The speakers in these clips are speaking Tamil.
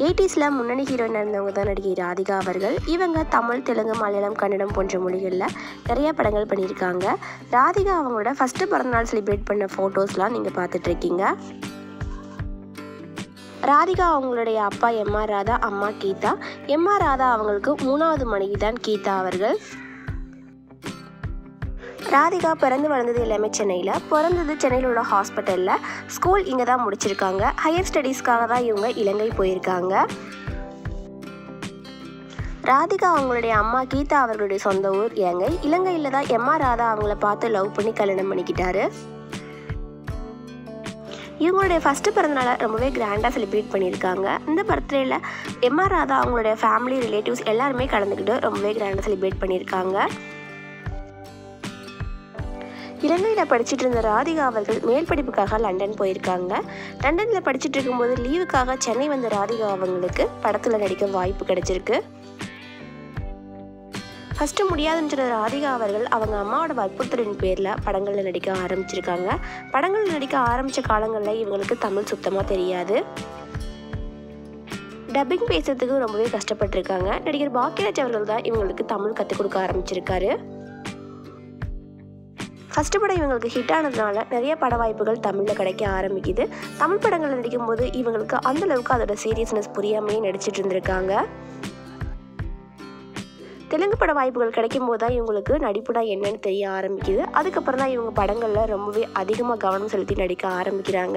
எயிட்டிஸில் முன்னணி ஹீரோயின் இருந்தவங்க தான் நடிகை ராதிகா அவர்கள் இவங்க தமிழ் தெலுங்கு மலையாளம் கன்னடம் போன்ற மொழிகளில் நிறைய படங்கள் பண்ணியிருக்காங்க ராதிகா அவங்களோட ஃபஸ்ட்டு பிறந்தநாள் செலிப்ரேட் பண்ண ஃபோட்டோஸ்லாம் நீங்கள் பார்த்துட்ருக்கீங்க ராதிகா அவங்களுடைய அப்பா எம் ஆர் ராதா அம்மா கீதா எம் ஆர் ராதா அவங்களுக்கு மூணாவது மனைவி தான் கீதா அவர்கள் ராதிகா பிறந்து வளர்ந்தது எல்லாமே சென்னையில் பிறந்தது சென்னையில் உள்ள ஹாஸ்பிட்டலில் ஸ்கூல் இங்கே தான் முடிச்சிருக்காங்க ஹையர் ஸ்டடீஸ்க்காக தான் இவங்க இலங்கை போயிருக்காங்க ராதிகா அவங்களுடைய அம்மா கீதா அவர்களுடைய சொந்த ஊர் இலங்கை இலங்கையில் தான் எம் ஆர் ராதா அவங்கள பார்த்து லவ் பண்ணி கல்யாணம் பண்ணிக்கிட்டாரு இவங்களுடைய ஃபஸ்ட்டு பிறந்தநாளை ரொம்பவே கிராண்டாக செலிப்ரேட் பண்ணியிருக்காங்க இந்த பர்த்டேயில் எம்ஆர் ராதா அவங்களுடைய ஃபேமிலி ரிலேட்டிவ்ஸ் எல்லாருமே கலந்துக்கிட்டு ரொம்பவே கிராண்டாக செலிப்ரேட் பண்ணியிருக்காங்க இலங்கையில் படிச்சுட்டு இருந்த ராதிகா அவர்கள் மேல் படிப்புக்காக லண்டன் போயிருக்காங்க லண்டனில் படிச்சுட்டு இருக்கும்போது லீவுக்காக சென்னை வந்த ராதிகா அவங்களுக்கு படத்தில் நடிக்க வாய்ப்பு கிடைச்சிருக்கு ஃபஸ்ட்டு முடியாதுன்னு சொன்ன ராதிகா அவர்கள் அவங்க அம்மாவோட வற்புறுத்தலின் பேரில் படங்களில் நடிக்க ஆரம்பிச்சிருக்காங்க படங்களில் நடிக்க ஆரம்பித்த காலங்களில் இவங்களுக்கு தமிழ் சுத்தமாக தெரியாது டப்பிங் பேசுறதுக்கு ரொம்பவே கஷ்டப்பட்டிருக்காங்க நடிகர் பாக்கியராஜ் அவர்கள் தான் இவங்களுக்கு தமிழ் கற்றுக் கொடுக்க ஆரம்பிச்சிருக்காரு ஃபஸ்ட்டு படம் இவங்களுக்கு ஹிட் ஆனதுனால நிறைய பட வாய்ப்புகள் தமிழில் கிடைக்க ஆரம்பிக்குது தமிழ் படங்களில் நடிக்கும்போது இவங்களுக்கு அந்த அளவுக்கு அதோட சீரியஸ்னஸ் புரியாமையே நடிச்சிட்டு இருந்திருக்காங்க தெலுங்கு பட வாய்ப்புகள் கிடைக்கும் போது தான் இவங்களுக்கு நடிப்புனா என்னன்னு தெரிய ஆரம்பிக்குது அதுக்கப்புறம் தான் இவங்க படங்களில் ரொம்பவே அதிகமாக கவனம் செலுத்தி நடிக்க ஆரம்பிக்கிறாங்க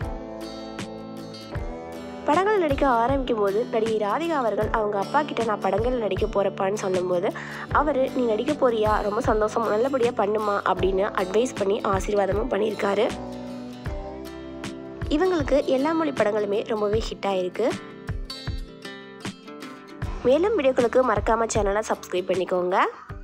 படங்கள் நடிக்க ஆரம்பிக்கும் போது நடிகை ராதிகா அவர்கள் அவங்க அப்பா கிட்ட நான் படங்கள் நடிக்க போகிறப்பான்னு சொல்லும்போது அவர் நீ நடிக்க போறியா ரொம்ப சந்தோஷம் நல்லபடியாக பண்ணுமா அப்படின்னு அட்வைஸ் பண்ணி ஆசீர்வாதமும் பண்ணியிருக்காரு இவங்களுக்கு எல்லா மொழி படங்களுமே ரொம்பவே ஹிட் ஆயிருக்கு மேலும் வீடியோக்களுக்கு மறக்காமல் சேனலை சப்ஸ்கிரைப் பண்ணிக்கோங்க